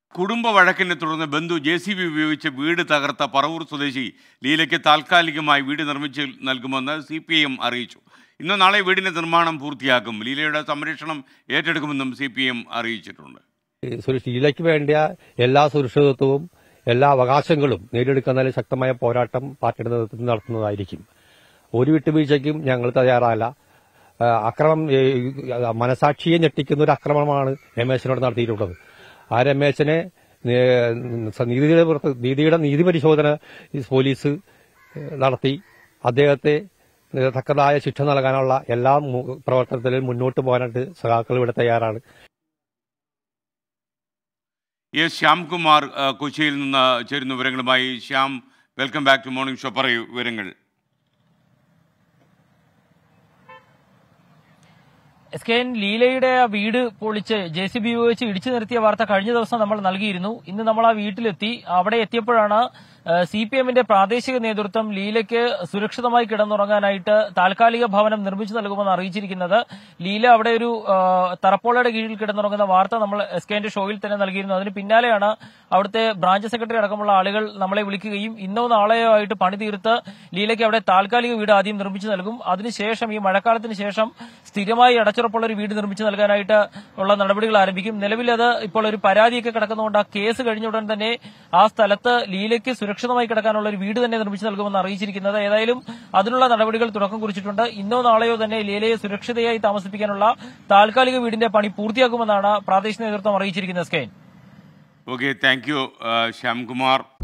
കുടുംബ വഴക്കിനെ തുടർന്ന് ബന്ധു ജെ സി ബി ഉപയോഗിച്ച് വീട് തകർത്ത പറവൂർ സ്വദേശി ലീലയ്ക്ക് താൽക്കാലികമായി വീട് നിർമ്മിച്ച് നൽകുമെന്ന് സി പി ഐ എം അറിയിച്ചു ഇന്ന് നാളെ വീടിന്റെ നിർമ്മാണം പൂർത്തിയാക്കും ലീലയുടെ സംരക്ഷണം ഏറ്റെടുക്കുമെന്നും സി പി എം അറിയിച്ചിട്ടുണ്ട് സുരക്ഷയിലേക്ക് വേണ്ടിയ എല്ലാ സുരക്ഷിതത്വവും എല്ലാ അവകാശങ്ങളും നേടിയെടുക്കുന്നതിൽ ശക്തമായ പോരാട്ടം പാർട്ടിയുടെ നേതൃത്വത്തിൽ നടത്തുന്നതായിരിക്കും ഒരു വിട്ടുവീഴ്ചയ്ക്കും ഞങ്ങൾ തയ്യാറല്ല ആ, അക്രമം ഏ, മനസാക്ഷിയെ ഞെട്ടിക്കുന്ന ഒരു അക്രമമാണ് രമേശനോട് നടത്തിയിട്ടുള്ളത് ആ രമേശനെ ഏ, നീതിയുടെ പുറത്ത് നീതിയുടെ നീതി പരിശോധന ഈ പോലീസ് ഏ, നടത്തി അദ്ദേഹത്തെ തക്കതായ ശിക്ഷ നൽകാനുള്ള എല്ലാ മു- പ്രവർത്തനത്തിലും മുന്നോട്ട് പോകാനായിട്ട് സഖാക്കൾ ഇവിടെ തയ്യാറാണ് എസ് ശ്യാംകുമാർ ആ, കൊച്ചിയിൽ നിന്ന് ചേരുന്ന വിവരങ്ങളുമായി Shyam welcome back to morning show പറയൂ വിവരങ്ങൾ എസ് കെ എൻ ലീലയുടെ ആ വീട് പൊളിച്ച് ജെ സി ബി ഉപയോഗിച്ച് ഇടിച്ചു നിർത്തിയ വാർത്ത കഴിഞ്ഞ ദിവസം നമ്മൾ നൽകിയിരുന്നു ഇന്ന് നമ്മൾ ആ വീട്ടിലെത്തി അവിടെ എത്തിയപ്പോഴാണ് സി പി എമ്മിന്റെ പ്രാദേശിക നേതൃത്വം ലീലയ്ക്ക് സുരക്ഷിതമായി കിടന്നുറങ്ങാനായിട്ട് താൽക്കാലിക ഭവനം നിർമ്മിച്ചു നൽകുമെന്ന് അറിയിച്ചിരിക്കുന്നത് ലീല അവിടെ ഒരു ആ, തറപ്പോളയുടെ കീഴിൽ കിടന്നുറങ്ങുന്ന വാർത്ത നമ്മൾ എസ് കെ എന്റെ ഷോയിൽ തന്നെ നൽകിയിരുന്നു അതിന് പിന്നാലെയാണ് അവിടുത്തെ ബ്രാഞ്ച് സെക്രട്ടറി അടക്കമുള്ള ആളുകൾ നമ്മളെ വിളിക്കുകയും ഇന്നോ നാളെയോ ആയിട്ട് പണി തീർത്ത് ലീലയ്ക്ക് അവിടെ താൽക്കാലിക വീട് ആദ്യം നിർമ്മിച്ചു നൽകും അതിനുശേഷം ഈ മഴക്കാലത്തിന് ശേഷം സ്ഥിരമായി അടച്ചുറപ്പുള്ള ഒരു വീട് നിർമ്മിച്ചു നൽകാനായിട്ട് ഉള്ള നടപടികൾ ആരംഭിക്കും നിലവിൽ അത് ഇപ്പോൾ ഒരു പരാതിയൊക്കെ കിടക്കുന്നതുകൊണ്ട് ആ കേസ് കഴിഞ്ഞ ഉടൻ തന്നെ ആ സ്ഥലത്ത് ലീലയ്ക്ക് സുരക്ഷിതമായി കിടക്കാനുള്ള ഒരു വീട് തന്നെ നിർമ്മിച്ചു നൽകുമെന്ന് അറിയിച്ചിരിക്കുന്നത് ഏതായാലും അതിനുള്ള നടപടികൾ തുടക്കം കുറിച്ചിട്ടുണ്ട് ഇന്നോ നാളെയോ തന്നെ ലീലയെ സുരക്ഷിതയായി താമസിപ്പിക്കാനുള്ള താൽക്കാലിക വീടിന്റെ പണി പൂർത്തിയാക്കുമെന്നാണ് പ്രാദേശിക നേതൃത്വം അറിയിച്ചിരിക്കുന്നത് സ്കെയിൻ ഓക്കെ താങ്ക് യു ശ്യാംകുമാർ